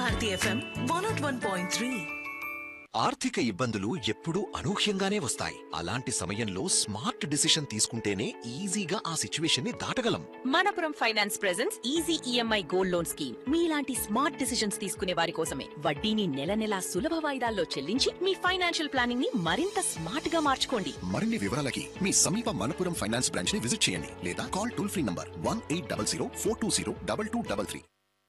Bharati FM one nought one point three ఆర్థిక ఇబ్బందులు ఎప్పుడూ అనూహ్యంగానే వస్తాయి అలాంటి సమయంలో స్మార్ట్ డిసిషన్ తీసుకుంటేనే ఈజీగా ఆ సిచ్యువేషన్ ని దాటగలం Manappuram finance presents easy EMI gold loan scheme మీలాంటి స్మార్ట్ డిసిషన్స్ తీసుకునే వారి కోసమే వడ్డీని నెల నెలా సులభ వాయిదాల్లో చెల్లించి మీ ఫైనాన్షియల్ ప్లానింగ్ ని మరింత స్మార్ట్ గా మార్చుకోండి మరిన్ని వివరాలకి మీ సమీప మనపురం ఫైనాన్స్ బ్రాంచ్ ని విజిట్ చేయండి లేదా call toll free number one eight double zero four two zero double two double three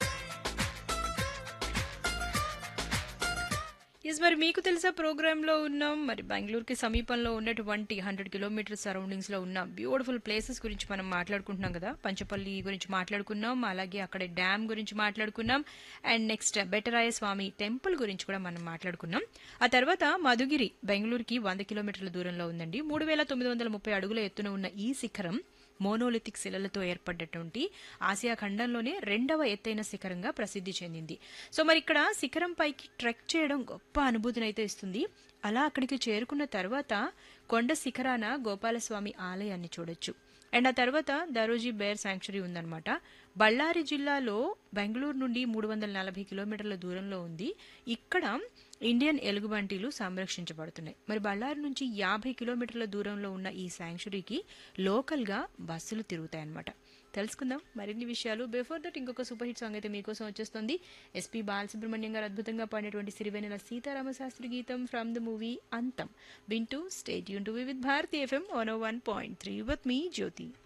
yes మరి మీకు తెలుసా ప్రోగ్రాంలో ఉన్నాం మరి బెంగళూరుకి సమీపంలో ఉన్నటువంటి హండ్రెడ్ కిలోమీటర్ సరౌండింగ్స్ లో ఉన్న బ్యూటిఫుల్ ప్లేసెస్ గురించి మనం మాట్లాడుకుంటున్నాం కదా పంచపల్లి గురించి మాట్లాడుకున్నాం అలాగే అక్కడ డ్యామ్ గురించి మాట్లాడుకున్నాం and next Betaraya Swamy temple గురించి కూడా మనం మాట్లాడుకున్నాం ఆ తర్వాత మధుగిరి బెంగళూరుకి వంద కిలోమీటర్ల దూరంలో ఉందండి మూడు వేల తొమ్మిది వందల ముప్పై అడుగుల ఎత్తున ఉన్న ఈ శిఖరం మోనోలిథిక్ శిలలతో ఏర్పడ్డటువంటి ఆసియా ఖండంలోనే రెండవ ఎత్తైన శిఖరంగా ప్రసిద్ధి చెందింది సో మరి ఇక్కడ శిఖరం పైకి ట్రెక్ చేయడం గొప్ప అనుభూతిని అయితే ఇస్తుంది అలా అక్కడికి చేరుకున్న తర్వాత కొండ శిఖరాన గోపాలస్వామి ఆలయాన్ని చూడొచ్చు అండ్ ఆ తర్వాత దరోజీ బేర్ శాంక్చురీ ఉందన్నమాట బళ్ళారి జిల్లాలో బెంగళూరు నుండి మూడు వందల నలభై కిలోమీటర్ల దూరంలో ఉంది ఇక్కడ ఇండియన్ ఎలుగుబంటిలు సంరక్షించబడుతున్నాయి మరి బళ్ళారి నుంచి యాభై కిలోమీటర్ల దూరంలో ఉన్న ఈ శాంక్చురీకి లోకల్గా బస్సులు తిరుగుతాయన్నమాట తెలుసుకుందాం మరిన్ని విషయాలు బిఫోర్ దట్ ఇంకొక సూపర్ హిట్ సాంగ్ అయితే మీకోసం వచ్చేస్తుంది ఎస్పీ బాలసుబ్రహ్మణ్యం గారు అద్భుతంగా పాడినటువంటి సిరివెనెల సీతారామ శాస్త్రి గీతం ఫ్రమ్ ద మూవీ అంతం వింటూ స్టేట్ యూన్ to with Bharati FM one one point three with మీ జ్యోతి